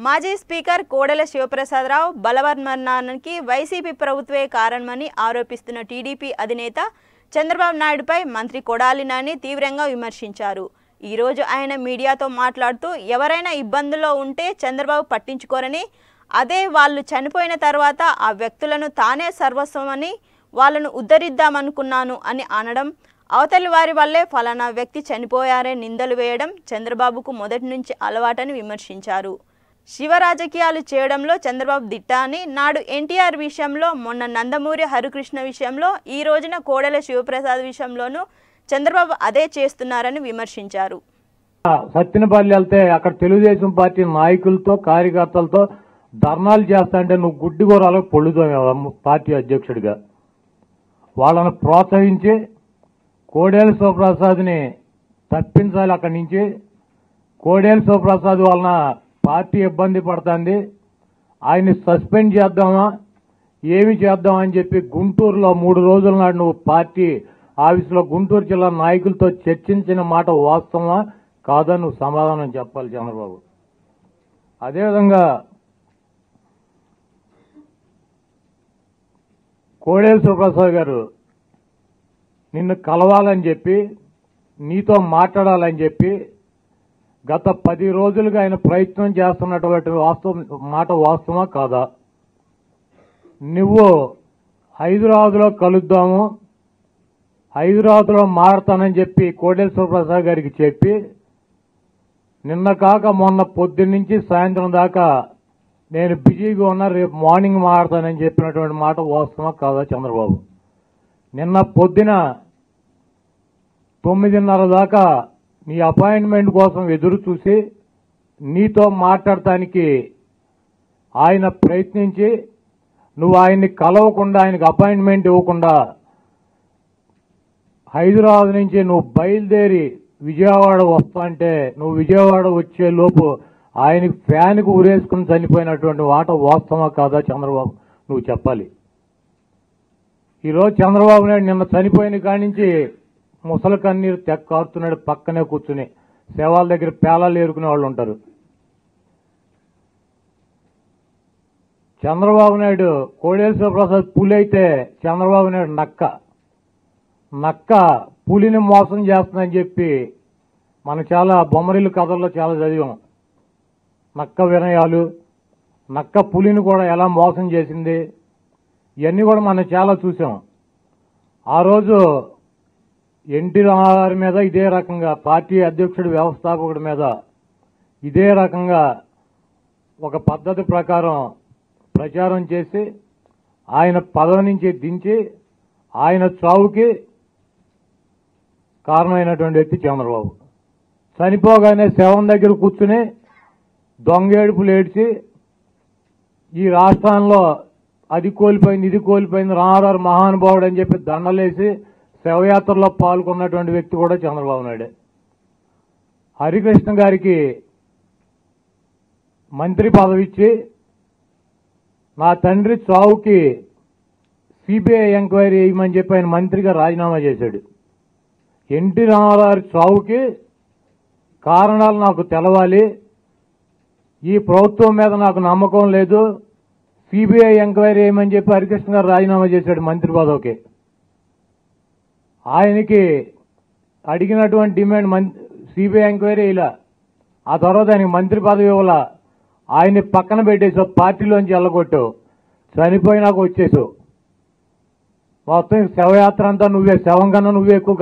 మాజీ స్పీకర్ కోడెల శివప్రసాదరావు బలవన్మరణానికి వైసీపీ ప్రభుత్వే కారణమని ఆరోపిస్తున్న టీడీపీ అధినేత చంద్రబాబు నాయుడుపై మంత్రి కొడాలి నాని తీవ్రంగా విమర్శించారు ఈరోజు ఆయన మీడియాతో మాట్లాడుతూ ఎవరైనా ఇబ్బందుల్లో ఉంటే చంద్రబాబు పట్టించుకోరని అదే వాళ్ళు చనిపోయిన తర్వాత ఆ వ్యక్తులను తానే సర్వస్వమని వాళ్ళను ఉద్ధరిద్దామనుకున్నాను అని అనడం అవతలి వారి వల్లే ఫలానా వ్యక్తి చనిపోయారే నిందలు వేయడం చంద్రబాబుకు మొదటి నుంచి అలవాటని విమర్శించారు శివ రాజకీయాలు చేయడంలో చంద్రబాబు దిట్ట అని నాడు ఎన్టీఆర్ విషయంలో మొన్న నందమూరి హరికృష్ణ విషయంలో ఈ రోజున కోడెల శివప్రసాద్ విషయంలోనూ చంద్రబాబు అదే చేస్తున్నారని విమర్శించారు సత్తినపల్లి వెళ్తే అక్కడ తెలుగుదేశం పార్టీ నాయకులతో కార్యకర్తలతో ధర్నాలు చేస్తా అంటే నువ్వు గుడ్డి కూరలో పొళ్ళుతావు పార్టీ అధ్యక్షుడిగా వాళ్ళని ప్రోత్సహించి కోడేల శివప్రసాద్ని తప్పించాలి అక్కడి నుంచి కోడేల శివప్రసాద్ వలన పార్టీ ఇబ్బంది పడుతుంది ఆయన్ని సస్పెండ్ చేద్దామా ఏమి చేద్దామా అని చెప్పి గుంటూరులో మూడు రోజుల నాడు నువ్వు పార్టీ ఆఫీసులో గుంటూరు జిల్లా నాయకులతో చర్చించిన మాట వాస్తవమా కాదా నువ్వు సమాధానం చెప్పాలి చంద్రబాబు అదేవిధంగా కోడేల సుప్రసాద్ గారు నిన్ను కలవాలని చెప్పి నీతో మాట్లాడాలని చెప్పి గత పది రోజులుగా ఆయన ప్రయత్నం చేస్తున్నటువంటి వాస్తవం మాట వాస్తవమా కాదా నువ్వు హైదరాబాద్లో కలుద్దాము హైదరాబాద్లో మారతానని చెప్పి కోటేశ్వర ప్రసాద్ గారికి చెప్పి నిన్న కాక మొన్న పొద్దున్న నుంచి సాయంత్రం దాకా నేను బిజీగా ఉన్నా రేపు మార్నింగ్ మారతానని చెప్పినటువంటి మాట వాస్తవమా కాదా చంద్రబాబు నిన్న పొద్దున తొమ్మిదిన్నర దాకా నీ అపాయింట్మెంట్ కోసం ఎదురు చూసి నీతో మాట్లాడటానికి ఆయన ప్రయత్నించి నువ్వు ఆయన్ని కలవకుండా ఆయనకు అపాయింట్మెంట్ ఇవ్వకుండా హైదరాబాద్ నుంచి నువ్వు బయలుదేరి విజయవాడ వస్తా అంటే నువ్వు విజయవాడ వచ్చే లోపు ఆయనకి ఫ్యాన్కి ఉరేసుకుని చనిపోయినటువంటి మాట వాస్తవమా కాదా చంద్రబాబు నువ్వు చెప్పాలి ఈరోజు చంద్రబాబు నాయుడు నిన్న చనిపోయిన కాడి నుంచి ముసలి కన్నీరు తెక్క కారుతున్నాడు పక్కనే కూర్చుని శవాల దగ్గర పేలాలు ఏరుకునే వాళ్ళు ఉంటారు చంద్రబాబు నాయుడు కోడేశ్వర ప్రసాద్ పులి అయితే చంద్రబాబు నాయుడు నక్క నక్క పులిని మోసం చేస్తుందని చెప్పి మనం చాలా బొమ్మరిల్లు కథల్లో చాలా చదివాం నక్క వినయాలు నక్క పులిని కూడా ఎలా మోసం చేసింది ఇవన్నీ కూడా మనం చాలా చూసాం ఆ రోజు ఎన్టీ రామారావు మీద ఇదే రకంగా పార్టీ అధ్యక్షుడు వ్యవస్థాపకుడి మీద ఇదే రకంగా ఒక పద్ధతి ప్రకారం ప్రచారం చేసి ఆయన పదవి నుంచి దించి ఆయన చావుకి కారణమైనటువంటి వ్యక్తి చంద్రబాబు చనిపోగానే శవం దగ్గర కూర్చుని దొంగేడుపులు ఏడ్చి ఈ రాష్ట్రంలో అది కోల్పోయింది ఇది కోల్పోయింది రామారావు మహానుభావుడు అని చెప్పి దండలేసి శవయాత్రలో పాల్గొన్నటువంటి వ్యక్తి కూడా చంద్రబాబు నాయుడే హరికృష్ణ గారికి మంత్రి పదవి ఇచ్చి నా తండ్రి చావుకి సిబిఐ ఎంక్వైరీ వేయమని చెప్పి ఆయన మంత్రిగా రాజీనామా చేశాడు ఎన్టీ రామారావు చావుకి కారణాలు నాకు తెలవాలి ఈ ప్రభుత్వం మీద నాకు నమ్మకం లేదు సిబిఐ ఎంక్వైరీ వేయమని చెప్పి హరికృష్ణ గారు రాజీనామా చేశాడు మంత్రి పదవికి ఆయనకి అడిగినటువంటి డిమాండ్ మం సిబిఐ ఎంక్వైరీ ఇలా ఆ తర్వాత ఆయనకి మంత్రి పదవి ఇవ్వాల ఆయన్ని పక్కన పెట్టేసావు పార్టీలోంచి వెళ్ళగొట్టావు చనిపోయినాక వచ్చేసావు మొత్తం శవయాత్ర అంతా నువ్వే శవం కన్నా నువ్వే ఎక్కువ